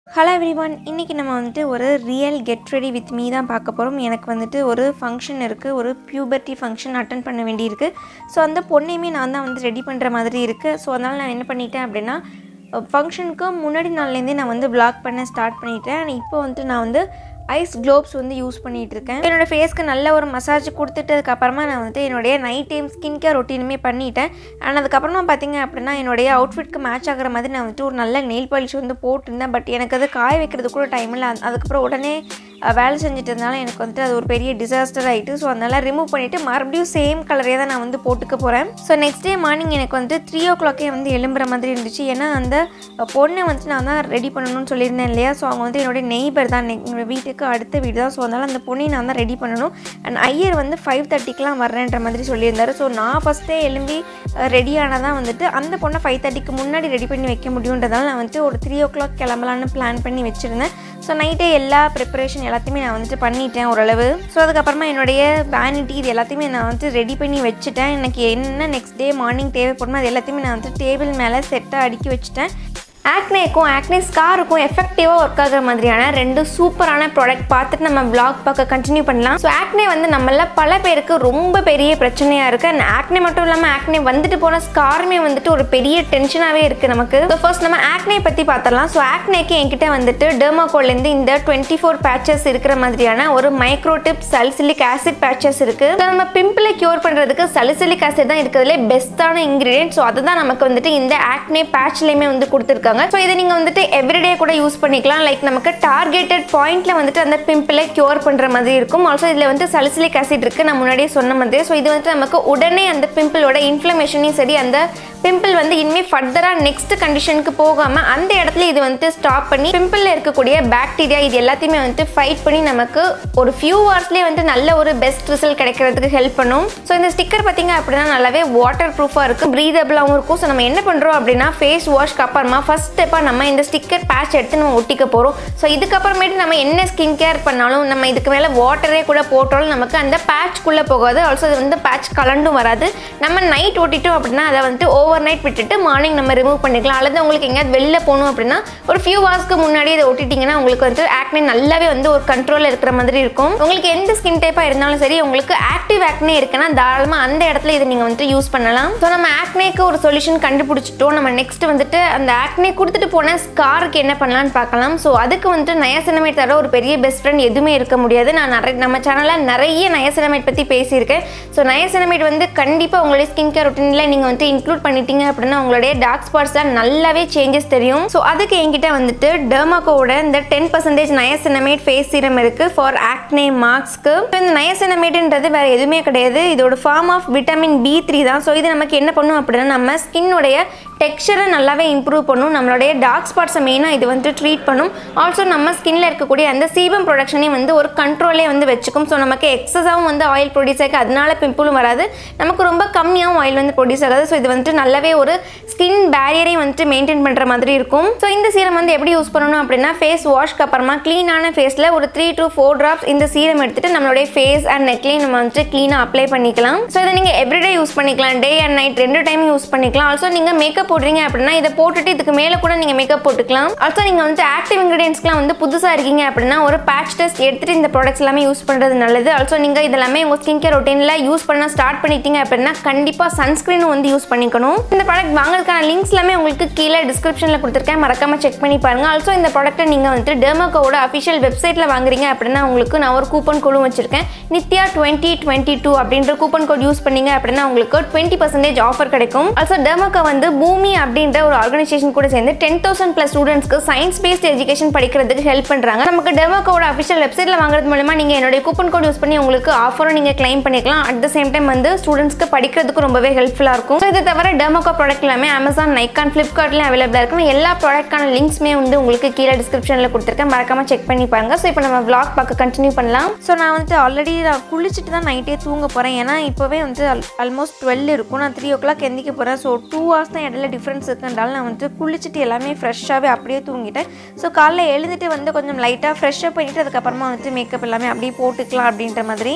hello every one இன்றைக்கி நம்ம வந்துட்டு ஒரு real get ready with me தான் பார்க்க போகிறோம் எனக்கு வந்துட்டு ஒரு ஃபங்க்ஷன் இருக்குது ஒரு பியூபர்ட்டி ஃபங்க்ஷன் அட்டன் பண்ண வேண்டியிருக்கு ஸோ அந்த பொண்ணையுமே நான் தான் வந்து ரெடி பண்ணுற மாதிரி இருக்குது ஸோ அதனால் நான் என்ன பண்ணிட்டேன் அப்படின்னா ஃபங்க்ஷனுக்கு முன்னாடி நாள்லேருந்தே நான் வந்து vlog பண்ண ஸ்டார்ட் பண்ணிட்டேன் இப்போ வந்துட்டு நான் வந்து ஐஸ் க்ளோப்ஸ் வந்து யூஸ் பண்ணிகிட்டு இருக்கேன் என்னோடய ஃபேஸ்க்கு நல்ல ஒரு மசாஜ் கொடுத்துட்டதுக்கப்புறமா நான் வந்துட்டு என்னுடைய நைட் டைம் ஸ்கின் கேர் ரொட்டீனுமே பண்ணிட்டேன் அண்ட் அதுக்கப்புறமா பார்த்தீங்க அப்படின்னா என்னுடைய அவுட்ஃபிட்க்கு மேட்ச் ஆகிற மாதிரி நான் வந்துட்டு ஒரு நல்ல நெயில் பாலிஷ் வந்து போட்டிருந்தேன் பட் எனக்கு அது காய வைக்கிறது கூட டைம் இல்லை அந்த- அதுக்கப்புறம் உடனே அஹ், வேலை செஞ்சுட்டதுனால எனக்கு வந்துட்டு அது ஒரு பெரிய டிசாஸ்டர் ஆகிட்டு ஸோ அதனால் ரிமூவ் பண்ணிவிட்டு மறுபடியும் சேம் கலரே தான் நான் வந்து போட்டுக்க போகிறேன் ஸோ நெக்ஸ்ட் டே மார்னிங் எனக்கு வந்து த்ரீ ஓ கிளாக்கே வந்து எழும்புற மாதிரி இருந்துச்சு ஏன்னா அந்த அஹ், பொண்ணை வந்துட்டு நான் தான் ரெடி பண்ணணும்னு சொல்லியிருந்தேன் இல்லையா ஸோ அவங்க வந்து என்னுடைய நெய்பர் தான் என்னோட வீட்டுக்கு அடுத்த வீடு தான் ஸோ அதனால் அந்த பொண்ணையும் நான் தான் ரெடி பண்ணணும் அண்ட் ஐயர் வந்து ஃபைவ் தேர்ட்டிக்கெலாம் வர்றேன்ற மாதிரி சொல்லியிருந்தாரு ஸோ நான் ஃபஸ்ட்டே எழும்பி ரெடி தான் வந்துட்டு அந்த பொண்ணை ஃபைவ் தேர்ட்டிக்கு முன்னாடி ரெடி பண்ணி வைக்க முடியுன்றதால நான் வந்துட்டு ஒரு த்ரீ ஓ கிளாக் கிளம்பலான்னு பிளான் பண்ணி வச்சுருந்தேன் ஸோ நைட்டே எல்லா ப்ரிப்பரேஷன் எல்லாத்தையுமே நான் வந்துட்டு பண்ணிட்டேன் ஓரளவு ஸோ அதுக்கப்புறமா என்னுடைய வேனிட்டி இது எல்லாத்தையுமே நான் வந்துட்டு ரெடி பண்ணி வச்சுட்டேன் எனக்கு என்ன நெக்ஸ்ட் டே மார்னிங் தேவைப்படுமோ அது எல்லாத்தையுமே நான் வந்துட்டு டேபிள் மேலே செட்டாக அடுக்கி வச்சுட்டேன் ஆக்னேக்கும் ஆக்னே ஸ்காருக்கும் எஃபெக்டிவாக ஒர்க் ஆகுற மாதிரியான ரெண்டு சூப்பரான ப்ராடக்ட் பார்த்துட்டு நம்ம vlog பார்க்க கண்டினியூ பண்ணலாம் ஸோ ஆக்னே வந்து நம்மள பல பேருக்கு ரொம்ப பெரிய பிரச்சனையாக இருக்குது அண்ட் ஆக்னே மட்டும் இல்லாமல் ஆக்னே வந்துட்டு போன ஸ்காருமே வந்துட்டு ஒரு பெரிய டென்ஷனாகவே இருக்குது நமக்கு ஸோ ஃபர்ஸ்ட் நம்ம ஆக்னே பற்றி பார்த்துடலாம் ஸோ ஆக்னேக்கு என்கிட்ட வந்துட்டு டெர்மாகோல்லேருந்து இந்த டுவெண்ட்டி ஃபோர் பேச்சஸ் இருக்கிற மாதிரியான ஒரு micro dip salicylic acid patches இருக்குது ஸோ நம்ம பிம்பிளை க்யூர் பண்ணுறதுக்கு சலிசிலிக் ஆசிட் தான் இருக்கிறதுலே பெஸ்ட்டான இன்க்ரீடியன்ட் ஸோ அதுதான் நமக்கு வந்துட்டு இந்த ஆக்னே பேட்ச்லேயுமே வந்து கொடுத்துருக்காங்க ஸோ இதை நீங்கள் வந்துட்டு எவ்ரிடே கூட யூஸ் பண்ணிக்கலாம் லைக் நமக்கு டார்கெட்டட் பாயிண்ட்ல வந்துட்டு அந்த பிம்பிளை க்யூர் பண்ணுற மாதிரி இருக்கும் ஆல்சோ இதில் வந்து சலிசிலிக் ஆசிட் இருக்குது நான் முன்னாடியே சொன்ன மாதிரி ஸோ இது வந்துட்டு நமக்கு உடனே அந்த பிம்பிளோட இன்ஃப்ளமேஷனையும் சரி அந்த பிம்பிள் வந்து இனிமேல் ஃபர்தராக நெக்ஸ்ட் கண்டிஷனுக்கு போகாமல் அந்த இடத்துல இது வந்துட்டு ஸ்டாப் பண்ணி பிம்பிளில் இருக்கக்கூடிய பாக்டீரியா இது எல்லாத்தையுமே வந்துட்டு ஃபைட் பண்ணி நமக்கு ஒரு ஃபியூ ஹவர்ஸ்லேயே வந்து நல்ல ஒரு பெஸ்ட் ரிசல்ட் கிடைக்கிறதுக்கு ஹெல்ப் பண்ணும் ஸோ இந்த ஸ்டிக்கர் பார்த்தீங்க அப்படின்னா நல்லாவே வாட்டர் ப்ரூஃபாக இருக்கும் ப்ரீதபிளாகவும் இருக்கும் ஸோ நம்ம என்ன பண்ணுறோம் அப்படின்னா ஃபேஸ் வாஷ்க்கு அப்புறமா ஃபர்ஸ்ட் ஸ்டெப்பாக நம்ம இந்த ஸ்டிக்கர் பேட்ச் எடுத்து நம்ம ஒட்டிக்க போகிறோம் ஸோ இதுக்கப்புறமேட்டு நம்ம என்ன ஸ்கின் கேர் பண்ணாலும் நம்ம இதுக்கு மேலே வாட்டரே கூட போட்டாலும் நமக்கு அந்த பேட்ச்க்குள்ளே போகாது ஆல்சோ அது வந்து பேட்ச் கலண்டும் வராது நம்ம நைட் ஒட்டிட்டோம் அப்படின்னா அதை வந்துட்டு ஓவர் நைட் விட்டுட்டு மார்னிங் நம்ம ரிமூவ் பண்ணிக்கலாம் அல்லது உங்களுக்கு எங்கேயாவது வெளில போகணும் அப்படின்னா ஒரு ஃபியூ ஹவர்ஸ்க்கு முன்னாடி இதை ஒட்டிட்டிங்கன்னா உங்களுக்கு வந்து ஆக்னே நல்லாவே வந்து ஒரு கண்ட்ரோலில் இருக்கிற மாதிரி இருக்கும் உங்களுக்கு எந்த ஸ்கின் டைப்பாக இருந்தாலும் சரி உங்களுக்கு ஆக்டிவ் ஆக்னே இருக்குன்னா தாராளமாக அந்த இடத்துல இதை நீங்கள் வந்துட்டு யூஸ் பண்ணலாம் ஸோ நம்ம ஆக்னேக்கு ஒரு சொல்யூஷன் கண்டுபிடிச்சிட்டோம் நம்ம நெக்ஸ்ட் வந்துட்டு அந்த ஆக்னே கொடுத்துட்டு போன ஸ்காருக்கு என்ன பண்ணலாம்னு பார்க்கலாம் ஸோ அதுக்கு வந்துட்டு நயசினமேட் தர ஒரு பெரிய பெஸ்ட் ஃப்ரெண்ட் எதுவுமே இருக்க முடியாது நான் நிறைய நம்ம சேனலில் நிறைய நயசினமேட் பற்றி பேசியிருக்கேன் ஸோ நயசினமேட் வந்து கண்டிப்பாக உங்களுடைய ஸ்கின் கேர் ரொட்டீனில் நீங்கள் வந்து இன்க்ளூட் பண்ணிட்டீங்க அப்படின்னா உங்களுடைய டார்க் ஸ்பாட்ஸ்லாம் நல்லாவே சேஞ்சஸ் தெரியும் ஸோ அதுக்கு என்கிட்ட வந்துட்டு டெர்மாக்கோட இந்த ten percentage niacinamide face serum இருக்குது ஃபார் ஆக்னே மார்க்ஸ்க்கு இந்த நயசினமேட்ன்றது வேறு எதுவுமே கிடையாது இதோட form of vitamin B three தான் ஸோ இது நமக்கு என்ன பண்ணும் அப்படின்னா நம்ம ஸ்கின்னுடைய டெக்ஸ்சரை நல்லாவே இம்ப்ரூவ் பண்ணும் நம்மளுடைய டார்க் ஸ்பாட்ஸை மெயினாக இது வந்து ட்ரீட் பண்ணும் ஆல்சோ நம்ம ஸ்கின்ல இருக்கக்கூடிய அந்த சீபம் ப்ரொடக்ஷனையும் வந்து ஒரு கண்ட்ரோலே வந்து வச்சுக்கும் ஸோ நமக்கு எக்ஸஸாகவும் வந்து ஆயில் ப்ரொடியூஸ் ஆகி அதனால பிம்பிளும் வராது நமக்கு ரொம்ப கம்மியாகவும் ஆயில் வந்து ப்ரொடியூஸ் ஆகாது ஸோ இது வந்துட்டு நல்லாவே ஒரு ஸ்கின் பேரியரையும் வந்துட்டு மெயின்டைன் பண்ணுற மாதிரி இருக்கும் ஸோ இந்த சீரம் வந்து எப்படி யூஸ் பண்ணணும் அப்படின்னா ஃபேஸ் வாஷ்க்கு அப்புறமா க்ளீனான ஃபேஸில் ஒரு த்ரீ to ஃபோர் ட்ராப்ஸ் இந்த சீரம் எடுத்துட்டு நம்மளுடைய ஃபேஸ் அண்ட் நெக்லையும் நம்ம வந்துட்டு க்ளீனாக அப்ளை பண்ணிக்கலாம் ஸோ இதை நீங்கள் எவ்ரிடே யூஸ் பண்ணிக்கலாம் டே அண்ட் நைட் ரெண்டு டைம் யூஸ் பண்ணிக்கலாம் ஆல்சோ நீங்கள் மேக்கப் போடுறீங்க அப்படின்னா இதை போட்டுட்டு இதுக்கு மேலே கூட நீங்கள் மேக்கப் போட்டுக்கலாம் ஆல்சோ நீங்கள் வந்து ஆக்டிவ் இன்கிரீடியன்ஸ்க்குலாம் வந்து புதுசாக இருக்கீங்க அப்படின்னா ஒரு பேட்ச் டெஸ்ட் எடுத்துட்டு இந்த ப்ராடக்ட்ஸ் எல்லாமே யூஸ் பண்ணுறது நல்லது ஆல்சோ நீங்கள் இதெல்லாமே உங்கள் ஸ்கின் கேர் ரொட்டீனில் யூஸ் பண்ண ஸ்டார்ட் பண்ணிட்டீங்க அப்படின்னா கண்டிப்பாக சன்ஸ்க்ரீனும் வந்து யூஸ் பண்ணிக்கணும் இந்த ப்ராடக்ட் வாங்குறதுக்கான லிங்க்ஸ் எல்லாமே உங்களுக்கு கீழே டிஸ்கிரிப்ஷனில் கொடுத்துருக்கேன் மறக்காம செக் பண்ணி பாருங்க ஆல்சோ இந்த ப்ராடக்ட்டை நீங்கள் வந்துட்டு டெர்மாக்கோட அஃபிஷியல் வெப்சைட்டில் வாங்குறீங்க அப்படின்னா உங்களுக்கு நான் ஒரு கூப்பன் கோடும் வச்சிருக்கேன் நித்யா டுவெண்ட்டி டுவெண்ட்டி டூ அப்படின்ற கூப்பன் கோட் யூஸ் பண்ணீங்க அப்படின்னா உங்களுக்கு டுவெண்ட்டி பர்சன்டேஜ் ஆஃபர் கிடைக்கும் ஆல்சோ டெர்மாக்கோ வந்து பூமி அப்படின்ற ஒரு ஆர்கனைசேஷன் கூட சேர்ந்து டென் தௌசண்ட் ப்ளஸ் ஸ்டூடெண்ட்ஸ்க்கு சயின்ஸ் பேஸ்ட் எஜுகேஷன் படிக்கிறதுக்கு ஹெல்ப் பண்ணுறாங்க நமக்கு டெர்மாக்கோட அஃபிஷியல் வெப்சைட்டில் வாங்குறது மூலமா நீங்கள் என்னுடைய கூப்பன் கோட் யூஸ் பண்ணி உங்களுக்கு ஆஃபரும் நீங்கள் கிளைம் பண்ணிக்கலாம் அட் த சேம் டைம் வந்து ஸ்டூடெண்ட்ஸ்க்கு படிக்கிறதுக்கு ரொம்பவே ஹெல்ப்ஃபுல்லாக இருக்கும் ஸோ இது தவிர டெர்மாக்கோ ப்ராடக்ட் எல்லாமே அமேசான் நைக்கான் ஃப்ளிப்கார்ட்லேயும் அவைலபிளாக இருக்கும் நான் எல்லா ப்ராடக்ட்கான லிங்க்ஸ்மே வந்து உங்களுக்கு கீழே டிஸ்கிரிப்ஷனில் கொடுத்துருக்கேன் மறக்காம செக் பண்ணி பாருங்க ஸோ இப்போ நம்ம vlog பார்க்க கண்டினியூ பண்ணலாம் ஸோ நான் வந்துட்டு ஆல்ரெடி நான் குளிச்சுட்டு தான் நைட்டே தூங்க போகிறேன் ஏன்னா இப்போவே வந்து ஆல்மோஸ்ட் டுவெல் இருக்கும் நான் த்ரீ ஓ கிளாக் எந்திக்க போகிறேன் ஸோ டூ ஹவர்ஸ் தான் இடையில டிஃப்ரென்ஸ் இருக்குன்றால நான் வந்து குளிச்சுட்டு எல்லாமே ஃப்ரெஷ்ஷாகவே அப்படியே தூங்கிட்டேன் ஸோ காலைல எழுந்துட்டு வந்து கொஞ்சம் லைட்டாக ஃப்ரெஷ்ஷப் பண்ணிவிட்டு அதுக்கப்புறமா வந்துட்டு மேக்கப் எல்லாமே அப்படியே போட்டுக்கலாம் அப்படின்ற மாதிரி so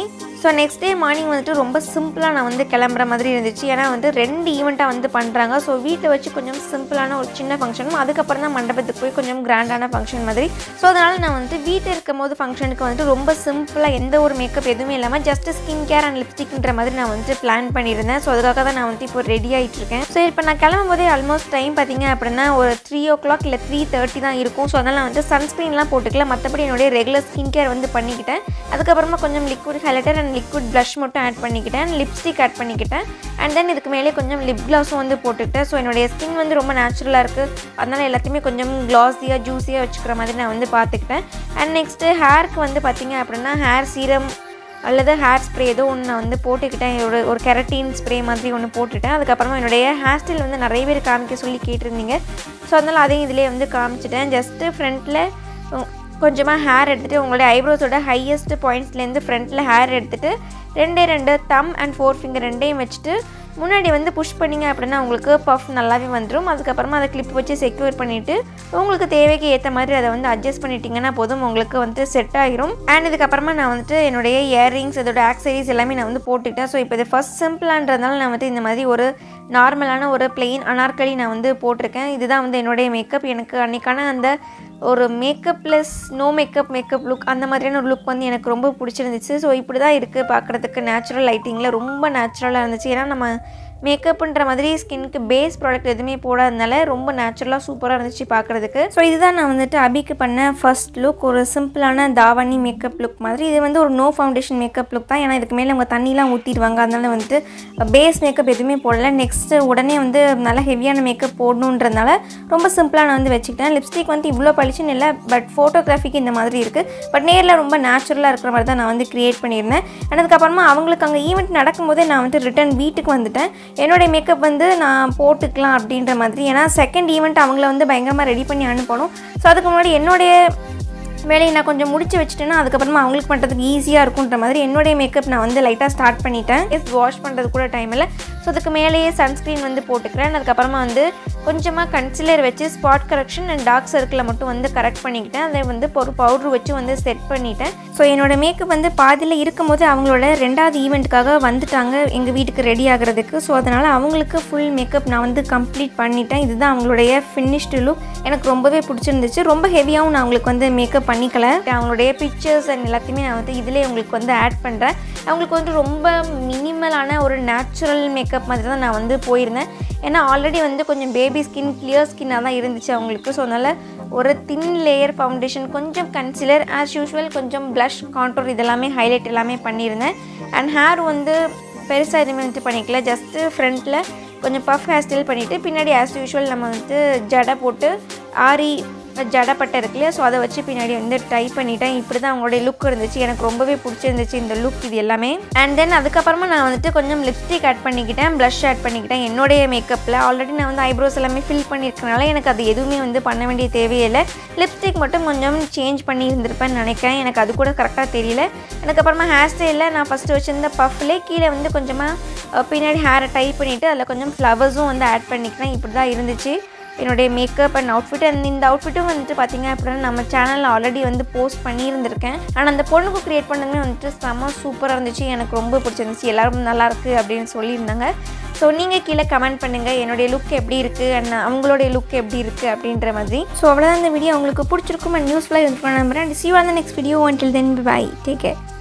so next day morning வந்துட்டு ரொம்ப சிம்பிளாக நான் வந்து கிளம்புற மாதிரி இருந்துச்சு ஏன்னா வந்து ரெண்டு ஈவெண்ட்டாக வந்து பண்ணுறாங்க ஸோ வீட்டை வச்சு கொஞ்சம் சிம்பிளான ஒரு சின்ன ஃபங்க்ஷனும் அதுக்கப்புறம் தான் மண்டபத்துக்கு போய் கொஞ்சம் கிராண்டான ஃபங்க்ஷன் மாதிரி ஸோ அதனால் நான் வந்து வீட்டில் இருக்கும் போது ஃபங்க்ஷனுக்கு வந்துட்டு ரொம்ப சிம்பிளாக எந்த ஒரு மேக்கப் எதுவுமே இல்லாமல் ஜஸ்ட் ஸ்கின் கேர் அண்ட் லிப்ஸ்டிக்ன்ற மாதிரி நான் வந்துட்டு பிளான் பண்ணியிருந்தேன் ஸோ அதுக்காக தான் நான் வந்து இப்போ ரெடி ஆகிட்டு இருக்கேன் ஸோ இப்போ நான் கிளம்பும் போதே ஆல்மோஸ்ட் டைம் பார்த்தீங்க அப்படின்னா ஒரு த்ரீ ஓ கிளாக் இல்லை த்ரீ தேர்ட்டி தான் இருக்கும் ஸோ அதனால் நான் வந்து சன்ஸ்க்ரீன்லாம் போட்டுக்கல மற்றபடி என்னுடைய ரெகுலர் ஸ்கின் கேர் வந்து பண்ணிக்கிட்டேன் அதுக்கப்புறமா கொஞ்சம் liquid highlighter and liquid blush மட்டும் ஆட் பண்ணிக்கிட்டேன் லிப்ஸ்டிக் ஆட் பண்ணிக்கிட்டேன் அண்ட் தென் இதுக்கு மேலே கொஞ்சம் லிப் க்ளாஸும் வந்து போட்டுக்கிட்டேன் ஸோ என்னுடைய ஸ்கின் வந்து ரொம்ப நேச்சுரலாக இருக்குது அதனால் எல்லாத்தையுமே கொஞ்சம் க்ளாஸியாக ஜூஸியாக வச்சுக்கிற மாதிரி நான் வந்து பார்த்துக்கிட்டேன் அண்ட் நெக்ஸ்ட்டு ஹேருக்கு வந்து பார்த்திங்க அப்படின்னா ஹேர் சீரம் அல்லது ஹேர் ஸ்ப்ரே ஏதோ ஒன்று நான் வந்து போட்டுக்கிட்டேன் ஒரு ஒரு கெரட்டின் ஸ்ப்ரே மாதிரி ஒன்று போட்டுட்டேன் அதுக்கப்புறமா என்னுடைய ஹேர் ஸ்டைல் வந்து நிறைய பேர் காமிக்க சொல்லி கேட்டிருந்தீங்க ஸோ அதனால் அதையும் இதிலே வந்து காமிச்சிட்டேன் ஜஸ்ட்டு ஃப்ரண்ட்டில் கொஞ்சமாக ஹேர் எடுத்துகிட்டு உங்களுடைய ஐப்ரோஸோட ஹையஸ்ட் பாயிண்ட்ஸ்லேருந்து ஃப்ரண்ட்டில் ஹேர் எடுத்துகிட்டு ரெண்டே ரெண்டு தம் அண்ட் ஃபோர் ஃபிங்கர் ரெண்டையும் வச்சுட்டு முன்னாடி வந்து புஷ் பண்ணிங்க அப்படின்னா உங்களுக்கு பஃப் நல்லாவே வந்துடும் அதுக்கப்புறமா அதை கிளிப் வச்சு செக்யூர் பண்ணிவிட்டு உங்களுக்கு தேவைக்கு ஏற்ற மாதிரி அதை வந்து அட்ஜஸ்ட் பண்ணிட்டீங்கன்னா போதும் உங்களுக்கு வந்து செட் ஆகிரும் அண்ட் இதுக்கப்புறமா நான் வந்துட்டு என்னுடைய இயரிங்ஸ் இதோட ஆக்சரிஸ் எல்லாமே நான் வந்து போட்டுக்கிட்டேன் ஸோ இப்போ இது ஃபஸ்ட் சிம்பிளான்றதுனால நான் வந்து இந்த மாதிரி ஒரு நார்மலான ஒரு பிளெயின் அனார்கலி நான் வந்து போட்டிருக்கேன் இதுதான் வந்து என்னுடைய மேக்கப் எனக்கு அன்றைக்கான அந்த ஒரு makeup plus no makeup makeup look அந்த மாதிரியான ஒரு லுக் வந்து எனக்கு ரொம்ப பிடிச்சிருந்துச்சு ஸோ இப்படி தான் இருக்குது பார்க்குறதுக்கு நேச்சுரல் லைட்டிங்கில் ரொம்ப நேச்சுரலாக இருந்துச்சு ஏன்னா நம்ம மேக்கப்புன்ற மாதிரி ஸ்கின்க்கு பேஸ் ப்ராடக்ட் எதுவுமே போடாதனால ரொம்ப நேச்சுரலாக சூப்பராக இருந்துச்சு பார்க்குறதுக்கு ஸோ இதுதான் நான் வந்துட்டு அபிக்கு பண்ண ஃபர்ஸ்ட் லுக் ஒரு சிம்பிளான தாவணி மேக்கப் லுக் மாதிரி இது வந்து ஒரு நோ ஃபவுண்டேஷன் மேக்கப் லுக் தான் ஏன்னா இதுக்கு மேலே அவங்க தண்ணிலாம் ஊற்றிடுவாங்க அதனால வந்துட்டு பேஸ் மேக்கப் எதுவுமே போடல நெக்ஸ்ட்டு உடனே வந்து நல்லா ஹெவியான மேக்கப் போடணுன்றதுனால ரொம்ப சிம்பிளாக நான் வந்து வச்சுக்கிட்டேன் லிப்ஸ்டிக் வந்து இவ்வளோ பளிச்சுன்னு இல்லை பட் ஃபோட்டோகிராஃபிக்கு இந்த மாதிரி இருக்குது பட் நேரில் ரொம்ப நேச்சுரலாக இருக்கிற மாதிரி தான் நான் வந்து க்ரியேட் பண்ணியிருந்தேன் and அதுக்கப்புறமா அவங்களுக்கு அங்கே ஈவெண்ட் நடக்கும்போதே நான் வந்து ரிட்டன் வீட்டுக்கு வந்துட்டேன் என்னுடைய மேக்கப் வந்து நான் போட்டுக்கலாம் அப்படின்ற மாதிரி ஏன்னா செகண்ட் ஈவெண்ட் அவங்கள வந்து பயங்கரமாக ரெடி பண்ணி அனுப்பணும் ஸோ அதுக்கு முன்னாடி என்னுடைய வேலையை நான் கொஞ்சம் முடிச்சு வச்சுட்டேன்னா அதுக்கப்புறமா அவங்களுக்கு பண்ணுறதுக்கு ஈஸியாக இருக்குன்ற மாதிரி என்னுடைய மேக்கப் நான் வந்து லைட்டாக ஸ்டார்ட் பண்ணிட்டேன் எஸ் வாஷ் பண்ணுறது கூட டைம் இல்லை ஸோ அதுக்கு மேலேயே சன்ஸ்க்ரீன் வந்து போட்டுக்கிறேன் அதுக்கப்புறமா வந்து கொஞ்சமாக கன்சிலர் வச்சு ஸ்பாட் கரெக்ஷன் அண்ட் டார்க் சர்க்கிளை மட்டும் வந்து கரெக்ட் பண்ணிக்கிட்டேன் அதை வந்து ஒரு பவுட்ரு வச்சு வந்து செட் பண்ணிட்டேன் ஸோ என்னோட மேக்கப் வந்து பாதியில் இருக்கும்போது அவங்களோட ரெண்டாவது ஈவெண்ட்டுக்காக வந்துட்டாங்க எங்கள் வீட்டுக்கு ரெடி ஆகிறதுக்கு ஸோ அதனால் அவங்களுக்கு ஃபுல் மேக்கப் நான் வந்து கம்ப்ளீட் பண்ணிட்டேன் இதுதான் அவங்களுடைய ஃபினிஷ்டு லுக் எனக்கு ரொம்பவே பிடிச்சிருந்துச்சு ரொம்ப ஹெவியாகவும் நான் அவங்களுக்கு வந்து மேக்கப் பண்ணிக்கல அவங்களுடைய பிக்சர்ஸ் அண்ட் எல்லாத்தையுமே நான் வந்து இதிலே உங்களுக்கு வந்து ஆட் பண்ணுறேன் அவங்களுக்கு வந்து ரொம்ப மினிமலான ஒரு நேச்சுரல் மேக்கப் மாதிரி தான் நான் வந்து போயிருந்தேன் ஏன்னா ஆல்ரெடி வந்து கொஞ்சம் பேபி ஸ்கின் கிளியர் ஸ்கின்னாக தான் இருந்துச்சு அவங்களுக்கு ஸோ அதனால் ஒரு தின் லேயர் ஃபவுண்டேஷன் கொஞ்சம் கன்சிலர் ஆஸ் யூஷுவல் கொஞ்சம் ப்ளஷ் கான்டோர் இதெல்லாமே ஹைலைட் எல்லாமே பண்ணியிருந்தேன் அண்ட் ஹேர் வந்து பெருசாக எதுவுமே வந்துட்டு பண்ணிக்கல ஜஸ்ட்டு ஃப்ரண்ட்டில் கொஞ்சம் பஃப் ஹேர் ஸ்டைல் பண்ணிவிட்டு பின்னாடி ஆஸ் யூஷுவல் நம்ம வந்து ஜடை போட்டு ஆரி ஜடப்பட்டை இருக்கு இல்லையா ஸோ அதை வச்சு பின்னாடி வந்து டை பண்ணிட்டேன் இப்படி தான் அவங்களுடைய லுக் இருந்துச்சு எனக்கு ரொம்பவே பிடிச்சிருந்துச்சு இந்த லுக் இது எல்லாமே அண்ட் தென் அதுக்கப்புறமா நான் வந்துட்டு கொஞ்சம் லிப்ஸ்டிக் ஆட் பண்ணிக்கிட்டேன் ப்ளஷ் ஆட் பண்ணிக்கிட்டேன் என்னுடைய மேக்கப்பில் ஆல்ரெடி நான் வந்து ஐப்ரோஸ் எல்லாமே ஃபில் பண்ணியிருக்கனால எனக்கு அது எதுவுமே வந்து பண்ண வேண்டிய தேவையில்லை லிப்ஸ்டிக் மட்டும் கொஞ்சம் சேஞ்ச் பண்ணி இருந்திருப்பேன்னு நினைக்கிறேன் எனக்கு அது கூட கரெக்டாக தெரியல அதுக்கப்புறமா ஹேர் ஸ்டைலில் நான் ஃபஸ்ட்டு வச்சுருந்த பஃப்லே கீழே வந்து கொஞ்சமாக பின்னாடி ஹேரை டை பண்ணிவிட்டு அதில் கொஞ்சம் ஃப்ளவர்ஸும் வந்து ஆட் பண்ணிக்கிறேன் இப்படி தான் இருந்துச்சு என்னுடைய மேக்கப் அண்ட் அவுட்ஃபிட் அண்ட் இந்த அவுட்ஃபிட்டும் வந்துட்டு பார்த்தீங்க அப்படின்னா நம்ம சேனலில் ஆல்ரெடி வந்து போஸ்ட் பண்ணியிருந்திருக்கேன் ஆனால் அந்த பொண்ணுக்கு க்ரியேட் பண்ணதுமே வந்துட்டு செம்ம சூப்பராக இருந்துச்சு எனக்கு ரொம்ப பிடிச்சிருந்துச்சு எல்லாரும் நல்லா இருக்கு அப்படின்னு சொல்லியிருந்தாங்க ஸோ நீங்கள் கீழே கமெண்ட் பண்ணுங்கள் என்னுடைய லுக் எப்படி இருக்குது அண்ட் அவங்களுடைய லுக் எப்படி இருக்குது அப்படின்ற மாதிரி ஸோ அவ்வளோதான் இந்த வீடியோ உங்களுக்கு பிடிச்சிருக்கும் அண்ட் நியூஸ்ஃபுல்லாக இருந்துருக்கும் நம்புறேன் and see on the next video until then bye take care